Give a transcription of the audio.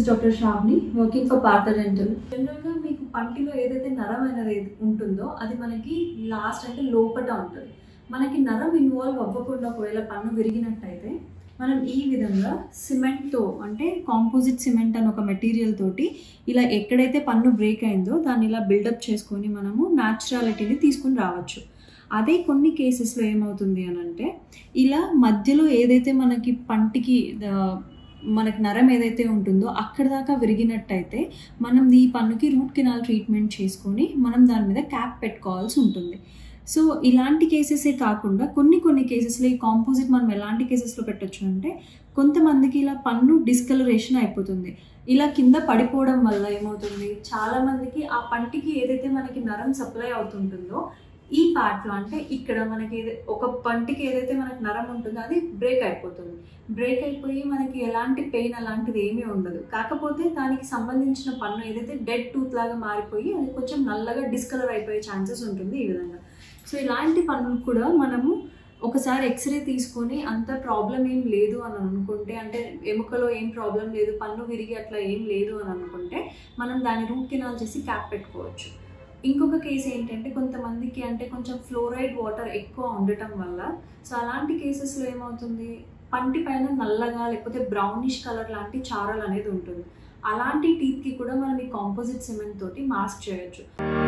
is Dr. Shravani, working for Partha Dental. జనరల్గా మీకు పంటిలో ఏదైతే నరం అనేది ఏది ఉంటుందో అది మనకి లాస్ట్ అంటే లోపట ఉంటుంది మనకి నరం ఇన్వాల్వ్ అవ్వకుండా ఒకవేళ పన్ను విరిగినట్టయితే మనం ఈ విధంగా సిమెంట్తో అంటే కాంపోజిట్ సిమెంట్ అని ఒక మెటీరియల్ తోటి ఇలా ఎక్కడైతే పన్ను బ్రేక్ అయిందో దాన్ని ఇలా బిల్డప్ చేసుకొని మనము న్యాచురాలిటీని తీసుకుని రావచ్చు అదే కొన్ని కేసెస్లో ఏమవుతుంది అని అంటే ఇలా మధ్యలో ఏదైతే మనకి పంటికి ఆ, మనకి నరం ఏదైతే ఉంటుందో అక్కడ దాకా విరిగినట్టయితే మనం ఈ పన్నుకి రూట్ కెనాల్ ట్రీట్మెంట్ చేసుకొని మనం దాని మీద క్యాప్ పెట్టుకోవాల్సి ఉంటుంది సో ఇలాంటి కేసెసే కాకుండా కొన్ని కొన్ని కేసెస్లో ఈ కాంపోజిట్ మనం ఎలాంటి కేసెస్లో పెట్టొచ్చు అంటే కొంతమందికి ఇలా పన్ను డిస్కలరేషన్ అయిపోతుంది ఇలా కింద పడిపోవడం వల్ల ఏమవుతుంది చాలా మందికి ఆ పంటికి ఏదైతే మనకి నరం సప్లై అవుతుంటుందో ఈ పార్ట్లో అంటే ఇక్కడ మనకి ఏదై- ఒక పంటికి ఏదైతే మనకి నరం ఉంటుందో అది బ్రేక్ అయిపోతుంది బ్రేక్ అయిపోయి మనకి ఎలాంటి పెయిన్ అలాంటిది ఏమీ ఉండదు కాకపోతే దానికి సంబంధించిన పన్ను ఏదైతే డెడ్ టూత్ లాగా మారిపోయి అది కొంచెం నల్లగా డిస్కలర్ అయిపోయే ఛాన్సెస్ ఉంటుంది ఈ విధంగా సో ఇలాంటి పన్నులు కూడా మనము ఒకసారి ఎక్స్రే తీసుకొని అంత ప్రాబ్లం ఏం లేదు అని అనుకుంటే అంటే ఎముకలో ఏం ప్రాబ్లం లేదు పన్ను విరిగి అట్లా ఏం లేదు అని అనుకుంటే మనం దాని రూట్ కెనాల్ చేసి క్యాప్ పెట్టుకోవచ్చు ఇంకొక కేసు ఏంటంటే కొంతమందికి అంటే కొంచెం ఫ్లోరైడ్ వాటర్ ఎక్కువ ఉండటం వల్ల సో అలాంటి కేసెస్లో ఏమవుతుంది పంటి పైన నల్లగా లేకపోతే బ్రౌనిష్ కలర్ లాంటి చారల్ అనేది ఉంటుంది అలాంటి టీత్కి కూడా మనం ఈ కాంపోజిట్ సిమెంట్ తోటి మాస్క్ చేయొచ్చు